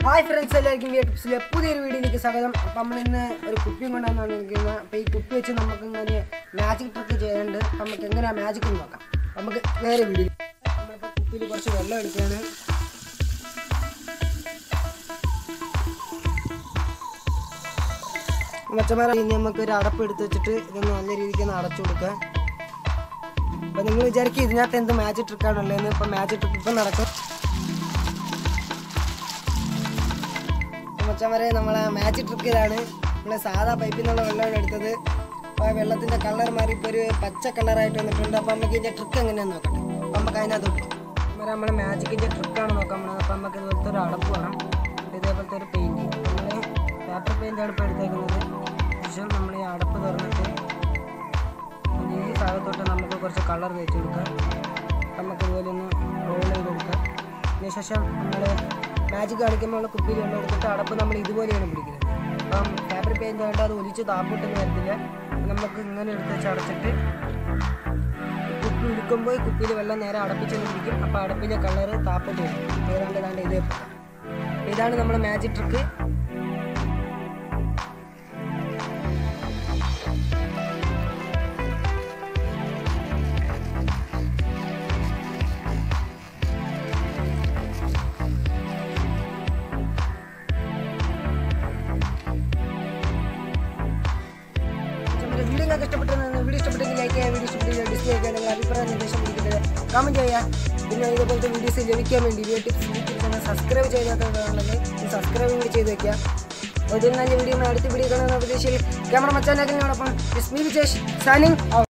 hi friends എല്ലാവർക്കും V ടിപ്സിലെ പുതിയൊരു വീഡിയോയിലേക്ക് സ്വാഗതം അപ്പം നമ്മൾ ഇന്ന് ഒരു കുപ്പിയും കൊണ്ടാണ് വന്നിരിക്കുന്നത് അപ്പോൾ ഈ കുപ്പി വെച്ച് നമുക്ക് ഇങ്ങനെ മാജിക് ട്രിക്ക് ചെയ്യാനുണ്ട് അപ്പം നമുക്ക് എങ്ങനെയാണ് മാജിക് എന്ന് നോക്കാം നമുക്ക് നേരെ വീഡിയോ നമ്മളിപ്പോൾ കുപ്പിയിൽ കുറച്ച് വെള്ളം എടുക്കുകയാണ് മച്ചമാരെ ഇനി നമുക്ക് ഒരു അടപ്പ് എടുത്ത് വെച്ചിട്ട് ഇതൊന്ന് നല്ല രീതിക്ക് ഒന്ന് അടച്ചു കൊടുക്കുക അപ്പം നിങ്ങൾ വിചാരിക്കും ഇതിനകത്ത് എന്ത് മാജിക് ട്രിക്കാണുള്ളതെന്ന് ഇപ്പം മാജിക് ട്രിക്ക് ഇപ്പം നടക്കും മച്ചന്മാരെ നമ്മളെ മാജിക് ട്രിക്ക് ഇതാണ് നമ്മൾ സാധാ പൈപ്പിൽ നിന്നുള്ള വെള്ളമാണ് എടുത്തത് അപ്പോൾ ആ വെള്ളത്തിൻ്റെ കളർ മാറി ഇപ്പോൾ ഒരു പച്ച കളറായിട്ട് വന്നിട്ടുണ്ട് അപ്പോൾ നമുക്ക് ഇതിൻ്റെ ട്രിക്ക് എങ്ങനെയാണെന്ന് നോക്കട്ടെ അപ്പോൾ നമുക്ക് അതിനകത്ത് ഇട്ടു അന്നേരം നമ്മൾ മാജിക്കിൻ്റെ ട്രിക്കാണ് നോക്കാൻ പോകുന്നത് അപ്പോൾ നമുക്ക് ഇതുപോലത്തെ ഒരു അടപ്പ് വേണം ഇതേപോലത്തെ ഒരു പെയിൻറ്റ് നമ്മൾ പേപ്പർ പെയിൻ്റാണ് ഇപ്പോൾ എടുത്തേക്കുന്നത് ശേഷം നമ്മൾ ഈ അടപ്പ് തുറന്നിട്ട് ഈ ഭാഗത്തോട്ട് നമുക്ക് കുറച്ച് കളർ തേച്ച് കൊടുക്കാം നമുക്ക് ഇതുപോലെ ഒന്ന് റോൾ ചെയ്ത് കൊടുക്കാം അതിനുശേഷം നമ്മൾ മാജിക് കളിക്കുമ്പോൾ ഉള്ള കുപ്പിയിൽ വെള്ളം എടുത്തിട്ട് അടപ്പ് നമ്മൾ ഇതുപോലെയാണ് പിടിക്കുന്നത് അപ്പം പേപ്പർ പെയിൻ്റ് ആയിട്ട് അത് ഒലിച്ച് താപ്പൊട്ടൊന്നും വരത്തില്ല നമുക്ക് ഇങ്ങനെ എടുത്ത് വെച്ച് അടച്ചിട്ട് ഈ കുപ്പി ഉരുക്കുമ്പോൾ ഈ കുപ്പിയിൽ വെള്ളം നേരെ അടപ്പിച്ചെന്ന് പിടിക്കും അപ്പോൾ അടപ്പിൻ്റെ കളറ് താപ്പോട്ട് വരും ഏതാണ്ട് ഏതാണ്ട് ഇതേ ഇതാണ് നമ്മുടെ മാജിക് ട്രിക്ക് നമ്മുടെ വീഡിയോ നിങ്ങൾക്ക് ഇഷ്ടപ്പെട്ടെന്ന് വീഡിയോ ഇഷ്ടപ്പെട്ടെങ്കിൽ ലൈക്ക് ചെയ്യുക വീഡിയോ ഇഷ്ടപ്പെട്ടെങ്കിൽ ഡിസ്ലൈക്ക് ചെയ്യുക നിങ്ങളുടെ അഭിപ്രായം നിർദ്ദേശം കൊടുക്കുന്നത് കമൻറ്റ് ചെയ്യുക പിന്നെ ഇതുപോലത്തെ വീഡിയോസ് ലഭിക്കാൻ വേണ്ടി യൂട്യൂബ് സബ്സ്ക്രൈബ് ചെയ്യാത്തവരുണ്ടെങ്കിൽ സബ്സ്ക്രൈബ് കൂടി ചെയ്ത് വെക്കുക ഒരു നല്ല വീഡിയോ അടുത്ത വീഡിയോ കാണുന്ന പ്രതീക്ഷയിൽ ക്യാമറ മച്ചാനാക്കുന്നതിനോടൊപ്പം വിജേഷ് സാനിങ്